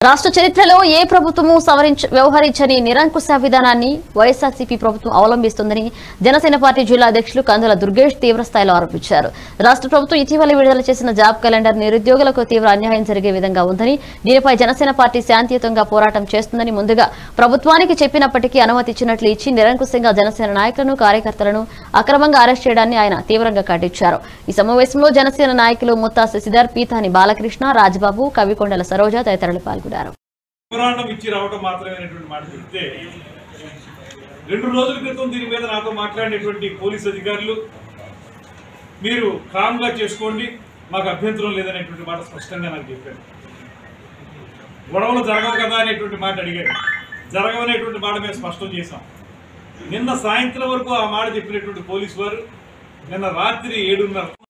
రాష్ట్ర చరిత్రలో ఏ ప్రభుత్వము సవరించ వ్యవహరించని నిరంకుశ విధానాన్ని వైఎస్ఆర్సీపీ ప్రభుత్వం అవలంబిస్తుందని జనసేన పార్టీ జిల్లా అధ్యక్షులు కందుల దుర్గేష్ తీవ్రస్థాయిలో ఆరోపించారు రాష్ట్ర ప్రభుత్వం ఇటీవల విడుదల చేసిన జాబ్ క్యాలెండర్ నిరుద్యోగులకు తీవ్ర అన్యాయం జరిగే విధంగా ఉందని దీనిపై జనసేన పార్టీ శాంతియుతంగా పోరాటం చేస్తుందని ముందుగా ప్రభుత్వానికి చెప్పినప్పటికీ అనుమతి ఇచ్చినట్లు ఇచ్చి నిరంకుశంగా జనసేన నాయకులను కార్యకర్తలను అక్రమంగా అరెస్ట్ చేయడాన్ని ఆయన తీవ్రంగా ఖండించారు ఈ సమావేశంలో జనసేన నాయకులు ముత్తా శశిధర్ పీతాని బాలకృష్ణ రాజ్బాబు కవికొండల సరోజ తదితరులు పాల్గొన్నారు మెమోరాండం ఇచ్చి రావటం మాత్రమే అనేటువంటి మాట చెప్తే రెండు రోజుల క్రితం దీని మీద నాతో మాట్లాడినటువంటి పోలీస్ అధికారులు మీరు కామ్గా చేసుకోండి మాకు అభ్యంతరం లేదనేటువంటి మాట స్పష్టంగా నాకు చెప్పారు గొడవలు జరగవు కదా అనేటువంటి మాట అడిగారు జరగవనేటువంటి మాట మేము స్పష్టం చేశాం నిన్న సాయంత్రం వరకు ఆ మాట చెప్పినటువంటి పోలీసు వారు నిన్న రాత్రి ఏడున్నర